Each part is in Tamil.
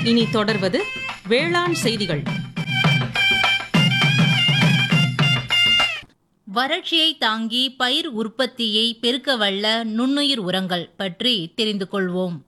இனி தொடர்வது வேளாண் செய்திகள் வறட்சியை தாங்கி பயிர் உற்பத்தியை பெருக்க வல்ல நுண்ணுயிர் உரங்கள் பற்றி தெரிந்து கொள்வோம்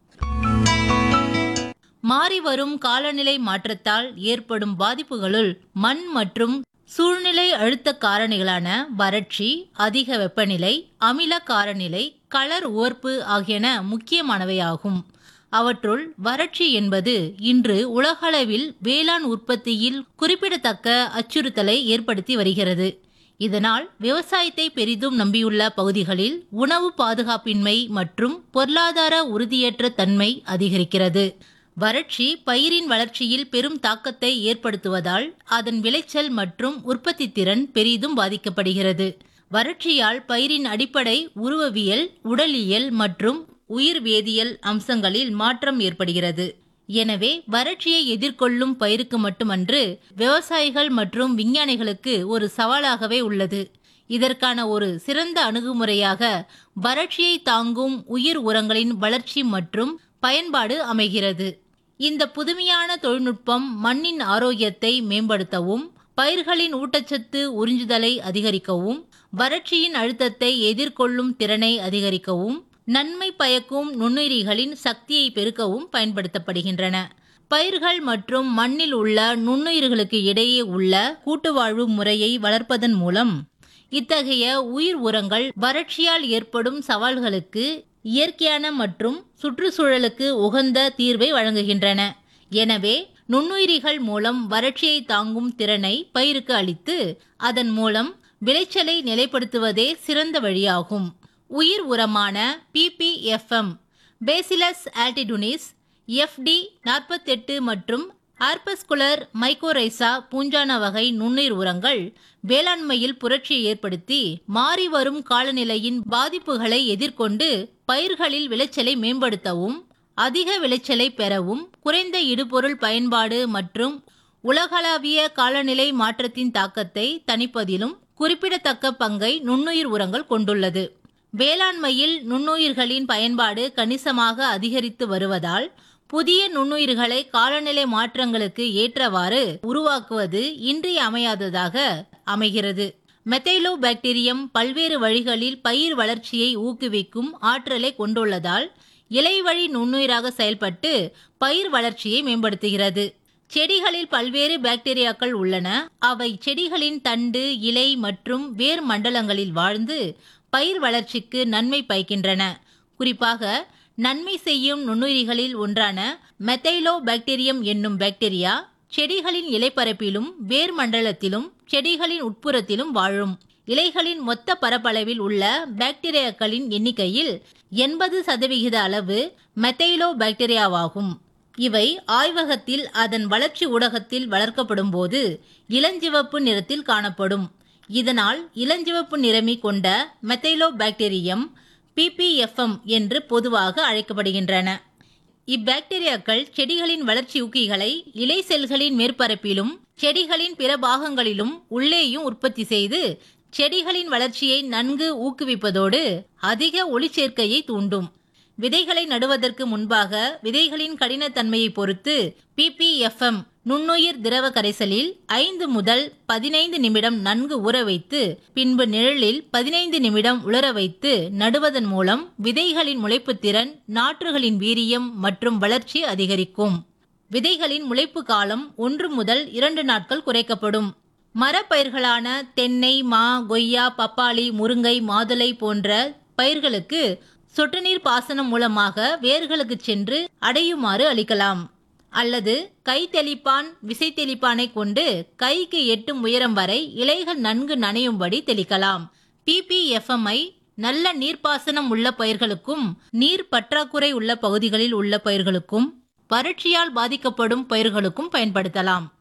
மாறிவரும் காலநிலை மாற்றத்தால் ஏற்படும் பாதிப்புகளுள் மண் மற்றும் சூழ்நிலை அழுத்த காரணிகளான வறட்சி அதிக வெப்பநிலை அமில காரநிலை களர் உவர்ப்பு ஆகியன முக்கியமானவையாகும் அவற்றுள் வறட்சி என்பது இன்று உலகளவில் வேளாண் உற்பத்தியில் குறிப்பிடத்தக்க அச்சுறுத்தலை ஏற்படுத்தி வருகிறது இதனால் விவசாயத்தை பெரிதும் நம்பியுள்ள பகுதிகளில் உணவு பாதுகாப்பின்மை மற்றும் பொருளாதார உறுதியற்ற தன்மை அதிகரிக்கிறது வறட்சி பயிரின் வளர்ச்சியில் பெரும் தாக்கத்தை ஏற்படுத்துவதால் அதன் விளைச்சல் மற்றும் உற்பத்தி திறன் பெரிதும் பாதிக்கப்படுகிறது வறட்சியால் பயிரின் அடிப்படை உருவவியல் உடலியல் மற்றும் உயிர் வேதியியல் அம்சங்களில் மாற்றம் ஏற்படுகிறது எனவே வறட்சியை எதிர்கொள்ளும் பயிருக்கு மட்டுமன்று விவசாயிகள் மற்றும் விஞ்ஞானிகளுக்கு ஒரு சவாலாகவே உள்ளது இதற்கான ஒரு சிறந்த அணுகுமுறையாக வறட்சியை தாங்கும் உயிர் உரங்களின் வளர்ச்சி மற்றும் பயன்பாடு அமைகிறது இந்த புதுமையான தொழில்நுட்பம் மண்ணின் ஆரோக்கியத்தை மேம்படுத்தவும் பயிர்களின் ஊட்டச்சத்து உறிஞ்சுதலை அதிகரிக்கவும் வறட்சியின் அழுத்தத்தை எதிர்கொள்ளும் திறனை அதிகரிக்கவும் நன்மை பயக்கும் நுண்ணுயிரிகளின் சக்தியை பெருக்கவும் பயன்படுத்தப்படுகின்றன பயிர்கள் மற்றும் மண்ணில் உள்ள நுண்ணுயிர்களுக்கு இடையே உள்ள கூட்டுவாழ்வு முறையை வளர்ப்பதன் மூலம் இத்தகைய உயிர் உரங்கள் வறட்சியால் ஏற்படும் சவால்களுக்கு இயற்கையான மற்றும் சுற்றுச்சூழலுக்கு உகந்த தீர்வை வழங்குகின்றன எனவே நுண்ணுயிரிகள் மூலம் வறட்சியை தாங்கும் திறனை பயிருக்கு அளித்து அதன் மூலம் விளைச்சலை நிலைப்படுத்துவதே சிறந்த வழியாகும் உயிர் உரமான பிபிஎஃப்எம் பேசிலஸ் ஆல்டிடுனிஸ் எஃப்டி நாற்பத்தெட்டு மற்றும் ஆர்பஸ்குலர் மைக்கோரைசா பூஞ்சான வகை நுண்ணுயிர் உரங்கள் வேளாண்மையில் புரட்சியை ஏற்படுத்தி மாறி வரும் காலநிலையின் பாதிப்புகளை எதிர்கொண்டு பயிர்களில் விளைச்சலை மேம்படுத்தவும் அதிக விளைச்சலை பெறவும் குறைந்த இடுபொருள் பயன்பாடு மற்றும் உலகளாவிய காலநிலை மாற்றத்தின் தாக்கத்தை தணிப்பதிலும் குறிப்பிடத்தக்க பங்கை நுண்ணுயிர் உரங்கள் கொண்டுள்ளது வேளாண்மையில் நுண்ணுயிர்களின் பயன்பாடு கணிசமாக அதிகரித்து வருவதால் புதிய நுண்ணுயிர்களை காலநிலை மாற்றங்களுக்கு ஏற்றவாறு உருவாக்குவது இன்றியமையாததாக அமைகிறது மெத்தைலோ பாக்டீரியம் பல்வேறு வழிகளில் பயிர் வளர்ச்சியை ஊக்குவிக்கும் ஆற்றலை கொண்டுள்ளதால் இலைவழி நுண்ணுயிராக செயல்பட்டு பயிர் வளர்ச்சியை மேம்படுத்துகிறது செடிகளில் பல்வேறு பாக்டீரியாக்கள் உள்ளன அவை செடிகளின் தண்டு இலை மற்றும் வேர் மண்டலங்களில் வாழ்ந்து பயிர் வளர்ச்சிக்கு நன்மை பயக்கின்றன குறிப்பாக நன்மை செய்யும் நுண்ணுயிரிகளில் ஒன்றான மெத்தைலோ பாக்டீரியம் என்னும் பாக்டீரியா செடிகளின் இலைப்பரப்பிலும் வேர் மண்டலத்திலும் செடிகளின் உட்புறத்திலும் வாழும் இலைகளின் மொத்த பரப்பளவில் உள்ள பாக்டீரியாக்களின் எண்ணிக்கையில் எண்பது சதவிகித அளவு மெத்தைலோ பாக்டீரியாவாகும் இவை ஆய்வகத்தில் அதன் வளர்ச்சி ஊடகத்தில் வளர்க்கப்படும் போது இளஞ்சிவப்பு நிறத்தில் காணப்படும் இதனால் இளஞ்சிவப்பு நிறமி கொண்ட மெத்தைலோ பாக்டீரியம் பிபிஎஃப்எம் என்று பொதுவாக அழைக்கப்படுகின்றன இப்பாக்டீரியாக்கள் செடிகளின் வளர்ச்சி ஊக்கிகளை இலை செல்களின் மேற்பரப்பிலும் செடிகளின் பிற பாகங்களிலும் உள்ளேயும் உற்பத்தி செய்து செடிகளின் வளர்ச்சியை நன்கு ஊக்குவிப்பதோடு அதிக ஒளிச்சேர்க்கையை தூண்டும் விதைகளை நடுவதற்கு முன்பாக விதைகளின் கடினத்தன்மையை பொறுத்து பிபிஎஃப்எம் நுண்ணுயிர் திரவ கரைசலில் ஐந்து முதல் பதினைந்து நிமிடம் நன்கு ஊற வைத்து பின்பு நிழலில் பதினைந்து நிமிடம் உலர வைத்து நடுவதன் மூலம் விதைகளின் முளைப்புத் திறன் நாற்றுகளின் வீரியம் மற்றும் வளர்ச்சி அதிகரிக்கும் விதைகளின் முளைப்பு காலம் ஒன்று முதல் இரண்டு நாட்கள் குறைக்கப்படும் மரப்பயிர்களான தென்னை மா கொய்யா பப்பாளி முருங்கை மாதுளை போன்ற பயிர்களுக்கு சொட்டு நீர் பாசனம் மூலமாக வேர்களுக்கு சென்று அடையுமாறு அளிக்கலாம் அல்லது கை தெளிப்பான் விசை தெளிப்பானை கொண்டு கைக்கு எட்டும் உயரம் வரை இலைகள் நன்கு நனையும்படி தெளிக்கலாம் பிபிஎஃப்எம்ஐ நல்ல நீர்ப்பாசனம் உள்ள பயிர்களுக்கும் நீர் பற்றாக்குறை உள்ள பகுதிகளில் உள்ள பயிர்களுக்கும் வறட்சியால் பாதிக்கப்படும் பயிர்களுக்கும் பயன்படுத்தலாம்